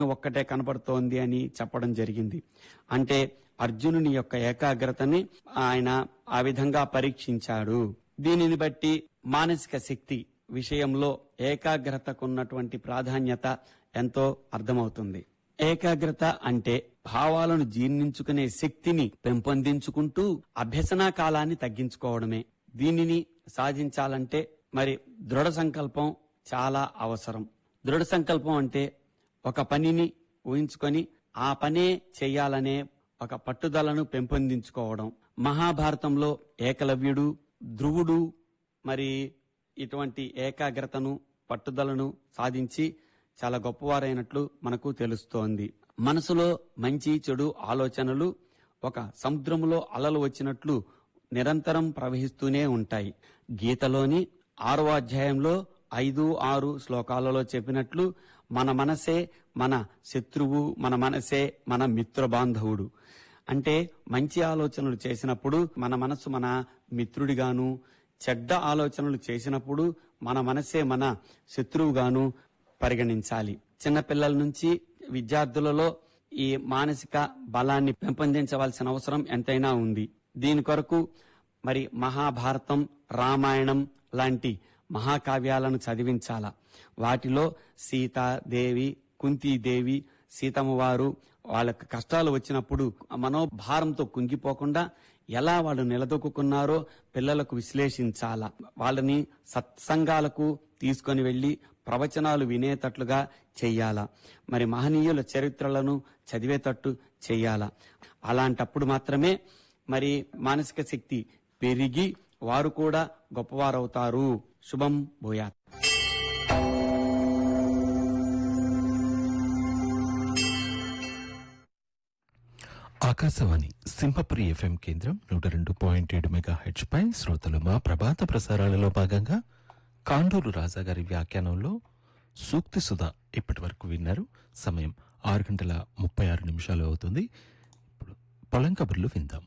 ఒక్కటే కనబడుతోంది అని చెప్పడం జరిగింది అంటే అర్జునుని యొక్క ఏకాగ్రతని ఆయన ఆ విధంగా పరీక్షించాడు దీనిని బట్టి మానసిక శక్తి విషయంలో ఏకాగ్రతకు ఉన్నటువంటి ప్రాధాన్యత ఎంతో అర్థమవుతుంది ఏకాగ్రత అంటే భావాలను జీర్ణించుకునే శక్తిని పెంపొందించుకుంటూ అభ్యసనా కాలాన్ని తగ్గించుకోవడమే దీనిని సాధించాలంటే మరి దృఢ సంకల్పం చాలా అవసరం దృఢ సంకల్పం అంటే ఒక పనిని ఊహించుకొని ఆ పనే చేయాలనే ఒక పట్టుదలను పెంపొందించుకోవడం మహాభారతంలో ఏకలవ్యుడు ధ్రువుడు మరి ఇటువంటి ఏకాగ్రతను పట్టుదలను సాధించి చాలా గొప్పవారైనట్లు మనకు తెలుస్తోంది మనసులో మంచి చెడు ఆలోచనలు ఒక సముద్రములో అలలు వచ్చినట్లు నిరంతరం ప్రవహిస్తూనే ఉంటాయి గీతలోని ఆరో అధ్యాయంలో ఐదు ఆరు శ్లోకాలలో చెప్పినట్లు మన మనసే మన శత్రువు మన మనసే మన మిత్ర బాంధవుడు అంటే మంచి ఆలోచనలు చేసినప్పుడు మన మనసు మన మిత్రుడిగాను చెడ్డ ఆలోచనలు చేసినప్పుడు మన మనసే మన శత్రువుగాను పరిగణించాలి చిన్నపిల్లల నుంచి విద్యార్థులలో ఈ మానసిక బలాన్ని పెంపొందించవలసిన అవసరం ఎంతైనా ఉంది దీని కొరకు మరి మహాభారతం రామాయణం లాంటి మహాకావ్యాలను చదివించాల వాటిలో సీతాదేవి కుంతీదేవి సీతమ్మ వారు వాళ్ళకి కష్టాలు వచ్చినప్పుడు ఆ మనోభారంతో కుంగిపోకుండా ఎలా వాళ్ళు నిలదొక్కున్నారో పిల్లలకు విశ్లేషించాల వాళ్ళని సత్సంగాలకు తీసుకొని వెళ్లి ప్రవచనాలు వినేటట్లుగా చెయ్యాలా మరి మహనీయుల చరిత్రలను చదివేటట్టు చెయ్యాలా అలాంటప్పుడు మాత్రమే మరి మానసిక శక్తి పెరిగి వారు కూడా గొప్పవారవుతారు శుభం భూయాత్ ఆకాశవాణి సింహపురి ఎఫ్ఎం కేంద్రం నూట రెండు పాయింట్ ఏడు మెగా హెచ్ పై శ్రోతలు మా ప్రభాత ప్రసారాలలో భాగంగా కాండూరు రాజా గారి వ్యాఖ్యానంలో సూక్తి సుధ ఇప్పటి వరకు విన్నారు సమయం ఆరు గంటల ముప్పై ఆరు నిమిషాలు అవుతుంది ఇప్పుడు పొలం కబుర్లు విందాం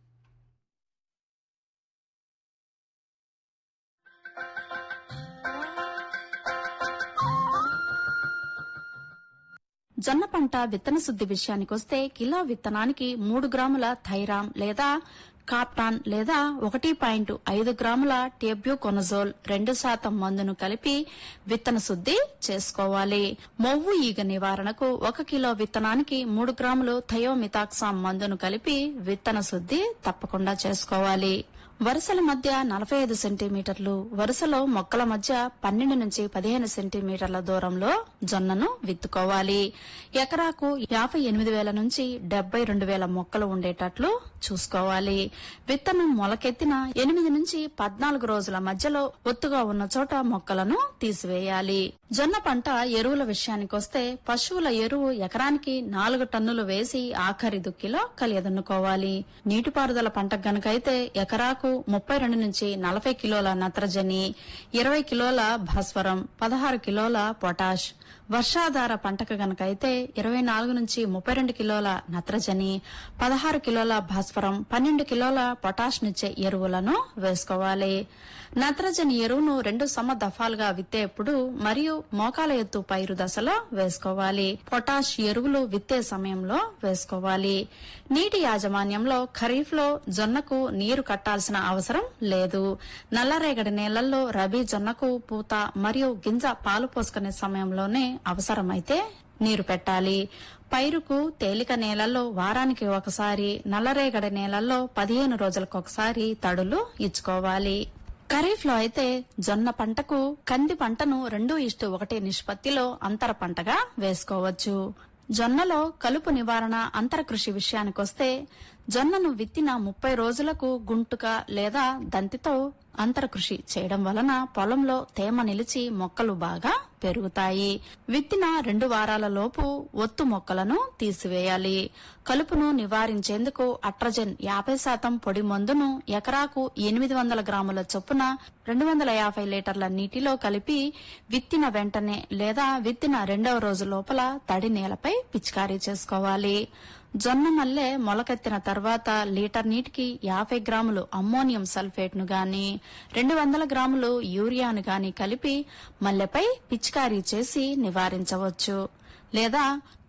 జొన్న పంట విత్తన శుద్ధి విషయానికొస్తే కిలో విత్తనానికి మూడు గ్రాముల థైరామ్ లేదా కాప్టాన్ లేదా ఒకటి పాయింట్ ఐదు గ్రాముల టెబ్యూకొనజోల్ రెండు శాతం మందును కలిపి విత్తన శుద్ధి చేసుకోవాలి మొవ్వు ఈగ నివారణకు ఒక కిలో విత్తనానికి మూడు గ్రాములు థయోమితాక్సామ్ మందును కలిపి విత్తన శుద్ధి తప్పకుండా చేసుకోవాలి వరుసల మధ్య నలభై ఐదు సెంటీమీటర్లు వరుసలో మొక్కల మధ్య పన్నెండు నుంచి పదిహేను సెంటీమీటర్ల దూరంలో జొన్నను విత్తుకోవాలి ఎకరాకు యాభై ఎనిమిది వేల నుంచి డెబ్బై రెండు వేల మొక్కలు ఉండేటట్లు చూసుకోవాలి విత్తనం మొలకెత్తిన ఎనిమిది నుంచి పద్నాలుగు రోజుల మధ్యలో ఒత్తుగా ఉన్న చోట మొక్కలను తీసివేయాలి జొన్న పంట ఎరువుల విషయానికొస్తే పశువుల ఎరువు ఎకరానికి నాలుగు టన్నులు వేసి ఆఖరి దుక్కిలో కలియదన్నుకోవాలి నీటిపారుదల పంట గనుకైతే ఎకరాకు ముప్పై రెండు నుంచి నలభై కిలోల నత్రజని ఇరవై కిలోల భాస్వరం పదహారు కిలోల పొటాష్ వర్షాధార పంటకు గనకైతే ఇరవై నాలుగు నుంచి ముప్పై రెండు కిలోల నత్రజని పదహారు కిలోల భాస్వరం పన్నెండు కిలోల పొటాష్ నిచ్చే ఎరువులను వేసుకోవాలి నత్రజని ఎరువును రెండు సమ దఫాలుగా విత్తేప్పుడు మరియు మోకాల ఎత్తు పైరు దశలో వేసుకోవాలి పొటాష్ ఎరువులు విత్తే సమయంలో వేసుకోవాలి నీటి యాజమాన్యంలో ఖరీఫ్ లో జొన్నకు నీరు కట్టాల్సిన అవసరం లేదు నల్లరేగడి నేలల్లో రబీ జొన్నకు పూత మరియు గింజ పాలు పోసుకునే సమయంలోనే అవసరమైతే నీరు పెట్టాలి పైరుకు తేలిక నేలల్లో వారానికి ఒకసారి నల్లరేగడి నేలల్లో పదిహేను రోజులకు ఒకసారి తడులు ఇచ్చుకోవాలి ఖరీఫ్ లో అయితే జొన్న పంటకు కంది పంటను రెండు ఇష్టు ఒకటి నిష్పత్తిలో అంతర పంటగా వేసుకోవచ్చు జొన్నలో కలుపు నివారణ అంతర కృషి విషయానికొస్తే జొన్నను విత్తిన ముప్పై రోజులకు గుంటుక లేదా దంతితో అంతర కృషి చేయడం వలన పొలంలో తేమ నిలిచి మొక్కలు బాగా పెరుగుతాయి విత్తిన రెండు వారాల లోపు ఒత్తు మొక్కలను తీసివేయాలి కలుపును నివారించేందుకు అట్రజన్ యాభై శాతం పొడి మందును ఎకరాకు ఎనిమిది వందల గ్రాముల చొప్పున రెండు వందల యాభై లీటర్ల నీటిలో కలిపి విత్తిన వెంటనే లేదా విత్తిన రెండవ రోజు లోపల తడి నేలపై పిచికారీ చేసుకోవాలి జొన్న మల్లె మొలకెత్తిన తర్వాత లీటర్ నీటికి యాభై గ్రాములు అమ్మోనియం సల్ఫేట్ ను గాని రెండు వందల గ్రాములు యూరియాను గాని కలిపి మల్లెపై పిచికారీ చేసి నివారించవచ్చు లేదా